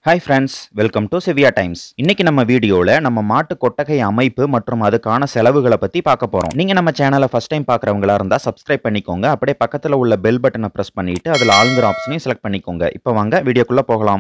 Hi friends welcome to Siviya times இன்னைக்கு நம்ம வீடியோவில் நம்ம மாட்டு கொட்டகை அமைப்பு மற்றும் அதுக்கான செலவுகளை பற்றி பார்க்க போகிறோம் நீங்கள் நம்ம சேனலை ஃபஸ்ட் டைம் பார்க்குறவங்களா இருந்தால் சப்ஸ்கிரைப் பண்ணிக்கோங்க அப்படியே பக்கத்தில் உள்ள பெல் பட்டனை ப்ரெஸ் பண்ணிட்டு அதில் ஆளுங்கிற ஆப்ஷனையும் செலக்ட் பண்ணிக்கோங்க இப்போ வாங்க வீடியோக்குள்ளே போகலாம்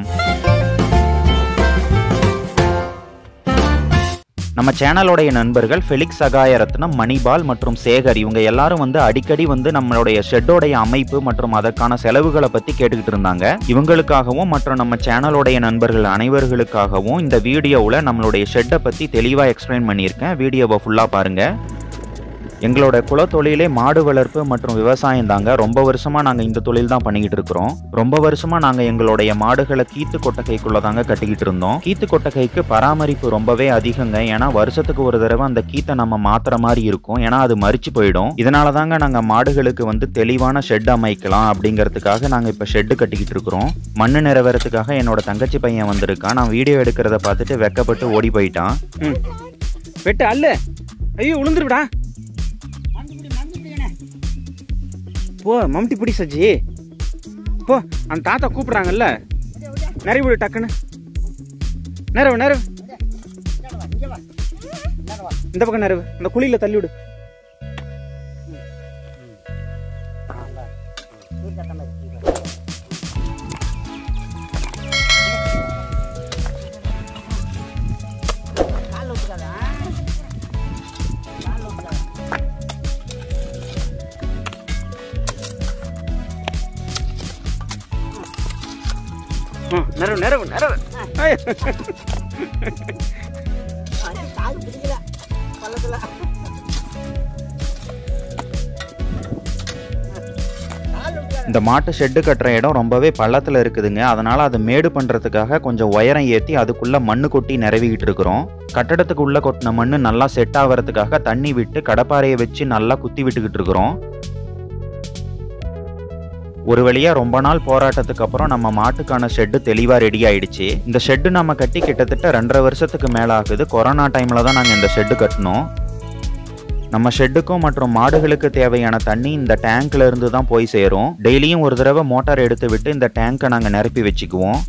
நம்ம சேனலோடைய நண்பர்கள் ஃபெலிக்ஸ் சகாயரத்னம் மணிபால் மற்றும் சேகர் இவங்க எல்லாரும் வந்து அடிக்கடி வந்து நம்மளுடைய ஷெட்டோடைய அமைப்பு மற்றும் அதற்கான செலவுகளை பத்தி கேட்டுக்கிட்டு இருந்தாங்க இவங்களுக்காகவும் மற்றும் நம்ம சேனலோடைய நண்பர்கள் அனைவர்களுக்காகவும் இந்த வீடியோவில் நம்மளுடைய ஷெட்டை பத்தி தெளிவா எக்ஸ்பிளைன் பண்ணியிருக்கேன் வீடியோவை ஃபுல்லா பாருங்க எங்களோட குலத்தொழிலே மாடு வளர்ப்பு மற்றும் விவசாயம் தாங்க ரொம்ப வருஷமா நாங்க இந்த தொழில் தான் பண்ணிக்கிட்டு இருக்கிறோம் ரொம்ப வருஷமா நாங்க எங்களுடைய மாடுகளை கீத்து கொட்டகைக்குள்ள தாங்க கட்டிக்கிட்டு இருந்தோம் கீத்து கொட்டகைக்கு பராமரிப்பு ரொம்பவே அதிகங்க ஏன்னா வருஷத்துக்கு ஒரு தடவை அந்த கீத்தை நம்ம மாத்துற மாதிரி இருக்கும் ஏன்னா அது மறிச்சு போயிடும் இதனால தாங்க நாங்க மாடுகளுக்கு வந்து தெளிவான ஷெட் அமைக்கலாம் அப்படிங்கிறதுக்காக நாங்க இப்ப ஷெட்டு கட்டிக்கிட்டு இருக்கிறோம் மண்ணு நிறவரத்துக்காக என்னோட தங்கச்சி பையன் வந்திருக்கான் நான் வீடியோ எடுக்கிறத பார்த்துட்டு வெக்கப்பட்டு ஓடி போயிட்டான் ம் வெட்டு அல்ல ஐயோ உளுந்துருடா போ மம்டி பிடி சஜி போ அந்த தாத்தா கூப்பிடுறாங்கல்ல நிறைய விடு டக்குன்னு நேரவு நேரவு இந்த பக்கம் நேரவு அந்த குழியில தள்ளி விடு ஆ, நேரவு நேரவு நேரவு ஐய. கால் பிடிக்கல பள்ளத்துல இந்த மாட்டு ஷெட்டு கட்டுற இடம் ரொம்பவே பள்ளத்தில் இருக்குதுங்க அதனால அதை மேடு பண்ணுறதுக்காக கொஞ்சம் உயரம் ஏற்றி அதுக்குள்ள மண்ணு கொட்டி நிரவிக்கிட்டு இருக்கிறோம் கட்டடத்துக்கு உள்ள கொட்டின மண்ணு நல்லா செட் ஆகிறதுக்காக தண்ணி விட்டு கடப்பாறையை வச்சு நல்லா குத்தி விட்டுக்கிட்டு இருக்கிறோம் ஒரு வழியா ரொம்ப நாள் போராட்டத்துக்கு அப்புறம் நம்ம மாட்டுக்கான ஷெட்டு தெளிவா ரெடி ஆயிடுச்சு இந்த ஷெட்டு நம்ம கட்டி கிட்டத்தட்ட ரெண்டரை வருஷத்துக்கு மேல ஆகுது கொரோனா டைம்ல தான் நாங்க இந்த ஷெட்டு கட்டினோம் நம்ம ஷெட்டுக்கும் மற்றும் மாடுகளுக்கு தேவையான தண்ணி இந்த டேங்க்ல இருந்து தான் போய் சேரும் டெய்லியும் ஒரு தடவை மோட்டார் எடுத்து விட்டு இந்த டேங்கை நாங்கள் நிரப்பி வச்சுக்குவோம்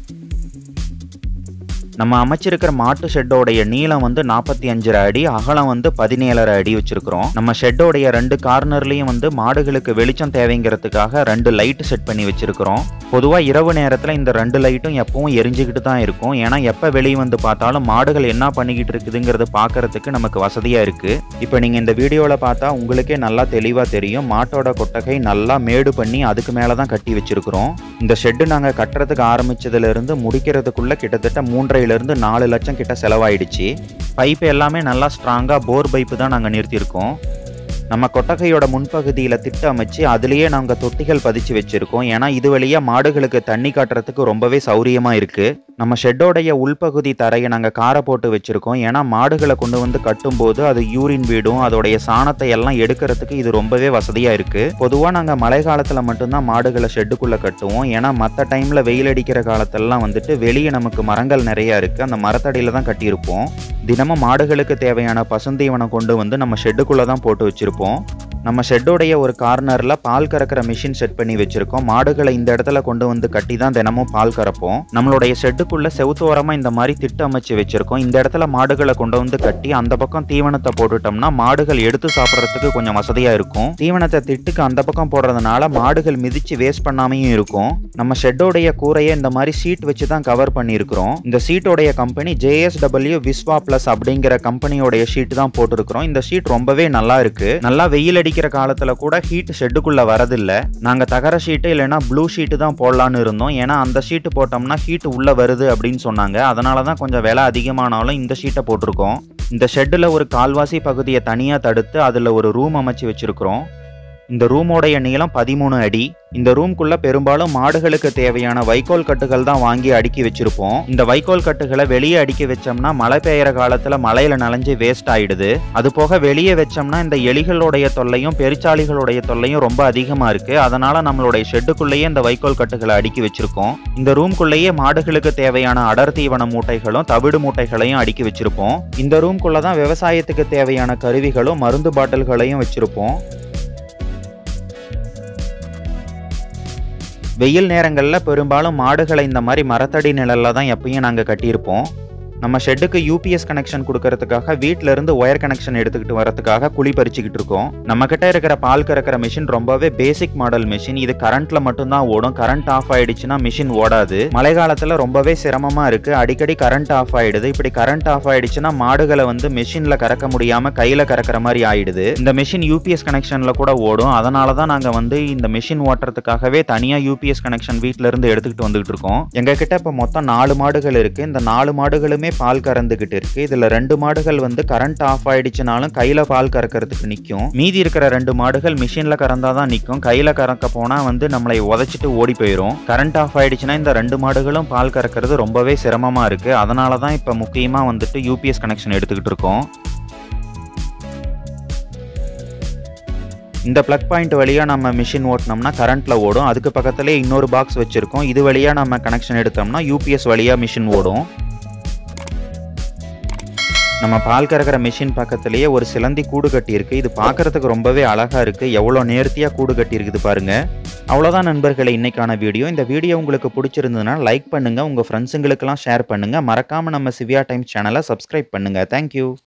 நம்ம அமைச்சிருக்கிற மாட்டு ஷெட்டோடைய நீளம் வந்து நாற்பத்தி அஞ்சரை அடி அகலம் வந்து பதினேழரை அடி வச்சிருக்கிறோம் நம்ம ஷெட்டோடைய ரெண்டு கார்னர்லயும் வந்து மாடுகளுக்கு வெளிச்சம் தேவைங்கிறதுக்காக ரெண்டு லைட் செட் பண்ணி வச்சிருக்கிறோம் பொதுவாக இரவு நேரத்தில் இந்த ரெண்டு லைட்டும் எப்பவும் எரிஞ்சுக்கிட்டு தான் இருக்கும் ஏன்னா எப்போ வெளியே வந்து பார்த்தாலும் மாடுகள் என்ன பண்ணிக்கிட்டு இருக்குதுங்கிறத பார்க்கறதுக்கு நமக்கு வசதியாக இருக்கு இப்போ நீங்கள் இந்த வீடியோவில் பார்த்தா உங்களுக்கே நல்லா தெளிவாக தெரியும் மாட்டோட கொட்டகை நல்லா மேடு பண்ணி அதுக்கு மேலே தான் கட்டி வச்சிருக்கிறோம் இந்த ஷெட்டு நாங்கள் கட்டுறதுக்கு ஆரம்பிச்சதுல இருந்து முடிக்கிறதுக்குள்ள கிட்டத்தட்ட மூன்றரைலேருந்து நாலு லட்சம் கிட்ட செலவாயிடுச்சு பைப் எல்லாமே நல்லா ஸ்ட்ராங்காக போர் பைப்பு தான் நாங்கள் நிறுத்தியிருக்கோம் நம்ம கொட்டகையோட முன்பகுதியில் திட்ட அமைச்சு அதுலேயே நாங்கள் தொட்டிகள் பதிச்சு வச்சிருக்கோம் ஏன்னா இது வழியாக மாடுகளுக்கு தண்ணி காட்டுறதுக்கு ரொம்பவே சௌரியமாக இருக்குது நம்ம ஷெட்டோடைய உள்பகுதி தரையை நாங்கள் காரை போட்டு வச்சிருக்கோம் ஏன்னா மாடுகளை கொண்டு வந்து கட்டும்போது அது யூரின் வீடும் அதோடைய சாணத்தை எல்லாம் எடுக்கிறதுக்கு இது ரொம்பவே வசதியாக இருக்குது பொதுவாக நாங்கள் மழை காலத்தில் மட்டும்தான் மாடுகளை ஷெட்டுக்குள்ளே கட்டுவோம் ஏன்னா மற்ற டைமில் வெயில் அடிக்கிற காலத்தெல்லாம் வந்துட்டு வெளியே நமக்கு மரங்கள் நிறையா இருக்குது அந்த மரத்தடியில் தான் கட்டியிருப்போம் தினமும் மாடுகளுக்கு தேவையான பசுந்தீவனம் கொண்டு வந்து நம்ம ஷெட்டுக்குள்ளே தான் போட்டு வச்சிருப்போம் நம்ம ஷெட்டோடைய ஒரு கார்னரில் பால் கறக்கிற மிஷின் செட் பண்ணி வச்சிருக்கோம் மாடுகளை இந்த இடத்துல கொண்டு வந்து கட்டி தான் தினமும் பால் கறப்போம் நம்மளுடைய ஷெட்டுக்குள்ள செவுத்தோரமாக இந்த மாதிரி திட்டு அமைச்சு வச்சிருக்கோம் இந்த இடத்துல மாடுகளை கொண்டு வந்து கட்டி அந்த பக்கம் தீவனத்தை போட்டுட்டோம்னா மாடுகள் எடுத்து சாப்பிட்றதுக்கு கொஞ்சம் வசதியாக இருக்கும் தீவனத்தை திட்டுக்கு அந்த பக்கம் போடுறதுனால மாடுகள் மிதிச்சு வேஸ்ட் பண்ணாமையும் இருக்கும் நம்ம ஷெட்டோடைய கூரையை இந்த மாதிரி சீட் வச்சு தான் கவர் பண்ணியிருக்கிறோம் இந்த சீட்டோடைய கம்பெனி ஜேஎஸ்டபிள்யூ விஸ்வா பிளஸ் அப்படிங்கிற கம்பெனியோடைய ஷீட் தான் போட்டிருக்கிறோம் இந்த ஷீட் ரொம்பவே நல்லா இருக்கு நல்லா வெயில் அடிக்கிற காலத்துல கூட ஹீட் ஷெட்டுக்குள்ள வரதில்ல நாங்க தகர ஷீட்டு இல்லைன்னா ப்ளூ ஷீட்டு தான் போடலான்னு இருந்தோம் ஏன்னா அந்த ஷீட்டு போட்டோம்னா ஹீட் உள்ள வருது அப்படின்னு சொன்னாங்க அதனால தான் கொஞ்சம் விலை அதிகமானாலும் இந்த ஷீட்டை போட்டிருக்கோம் இந்த ஷெட்டில் ஒரு கால்வாசி பகுதியை தனியாக தடுத்து அதில் ஒரு ரூம் அமைச்சு வச்சிருக்கிறோம் இந்த ரூமோடைய நீளம் பதிமூணு அடி இந்த ரூம்குள்ள பெரும்பாலும் மாடுகளுக்கு தேவையான வைக்கோல் கட்டுகள் தான் வாங்கி அடுக்கி வச்சிருப்போம் இந்த வைக்கோல் கட்டுகளை வெளியே அடுக்கி வச்சோம்னா மழை பெய்யற காலத்துல மழையில நனைஞ்சு வேஸ்ட் ஆயிடுது அது போக வெளியே வச்சோம்னா இந்த எலிகளுடைய தொல்லையும் பெருச்சாளிகளுடைய தொல்லையும் ரொம்ப அதிகமா இருக்கு அதனால நம்மளுடைய ஷெட்டுக்குள்ளேயே இந்த வைக்கோல் கட்டுகளை அடுக்கி வச்சிருக்கோம் இந்த ரூம்குள்ளேயே மாடுகளுக்கு தேவையான அடர் தீவன மூட்டைகளும் தவிடு மூட்டைகளையும் அடுக்கி வச்சிருப்போம் இந்த ரூம்குள்ள தான் விவசாயத்துக்கு தேவையான கருவிகளும் மருந்து பாட்டில்களையும் வச்சிருப்போம் வெயில் நேரங்களில் பெரும்பாலும் மாடுகளை இந்த மாதிரி மரத்தடி நிழல்ல தான் எப்பயும் நாங்கள் கட்டியிருப்போம் நம்ம ஷெட்டுக்கு யூபிஎஸ் கனெக்ஷன் கொடுக்கறதுக்காக வீட்ல இருந்து ஒயர் கனெக்ஷன் எடுத்துக்கிட்டு வரதுக்காக குழி பறிச்சுக்கிட்டு இருக்கோம் நம்ம கிட்ட இருக்கிற பால் கறக்கிற மிஷின் ரொம்பவே பேசிக் மாடல் மிஷின் இது கரண்ட்ல மட்டும்தான் ஓடும் கரண்ட் ஆஃப் ஆயிடுச்சுன்னா மிஷின் ஓடாது மழை காலத்துல ரொம்பவே சிரமமா இருக்கு அடிக்கடி கரண்ட் ஆஃப் ஆயிடுது இப்படி கரண்ட் ஆஃப் ஆயிடுச்சுன்னா மாடுகளை வந்து மிஷின்ல கறக்க முடியாம கையில கறக்கிற மாதிரி ஆயிடுது இந்த மிஷின் யூபிஎஸ் கனெக்ஷன்ல கூட ஓடும் அதனால தான் நாங்க வந்து இந்த மிஷின் ஓட்டுறதுக்காகவே தனியா யூபிஎஸ் கனெக்ஷன் வீட்ல இருந்து எடுத்துக்கிட்டு வந்துகிட்டு இருக்கோம் எங்க கிட்ட இப்ப மொத்தம் நாலு மாடுகள் இருக்கு இந்த நாலு மாடுகளுமே பால் கறந்துகிட்டு இருக்கு இதுல ரெண்டு மாடுகள் வந்து கரண்ட் ஆஃப் ஆயிடுச்சுனாலும் கையில பால் கறக்கிறதுக்கு நிக்கும் மீதி இருக்கிற ரெண்டு மாடுகள் மிஷின்ல கறந்தாதான் நிக்கும் கையில கறக்க போனா வந்து நம்மளை உதைச்சிட்டு ஓடி போயிடும் கரண்ட் ஆஃப் ஆயிடுச்சுன்னா இந்த ரெண்டு மாடுகளும் பால் கறக்கிறது ரொம்பவே சிரமமா இருக்கு அதனால தான் இப்ப முக்கியமா வந்துட்டு யூபிஎஸ் கனெக்ஷன் எடுத்துக்கிட்டு இருக்கோம் இந்த ப்ளக் பாயிண்ட் வழியாக நம்ம மிஷின் ஓட்டினோம்னா கரண்ட்டில் ஓடும் அதுக்கு பக்கத்துலேயே இன்னொரு பாக்ஸ் வச்சுருக்கோம் இது வழியாக நம்ம கனெக்ஷன் எடுத்தோம்னா யூபிஎஸ் வழியாக மிஷின் ஓடும் நம்ம பால் கறக்கிற மிஷின் பக்கத்துலேயே ஒரு சிலந்தி கூடு கட்டியிருக்கு இது பார்க்கறதுக்கு ரொம்பவே அழகாக இருக்குது எவ்வளோ நேர்த்தியாக கூடு கட்டியிருக்குது பாருங்க அவ்வளோதான் நண்பர்களே இன்னைக்கான வீடியோ இந்த வீடியோ உங்களுக்கு பிடிச்சிருந்ததுன்னா லைக் பண்ணுங்கள் உங்கள் ஃப்ரெண்ட்ஸுங்களுக்கெல்லாம் ஷேர் பண்ணுங்கள் மறக்காமல் நம்ம சிவியா டைம்ஸ் சேனலை சப்ஸ்கிரைப் பண்ணுங்கள் தேங்க்யூ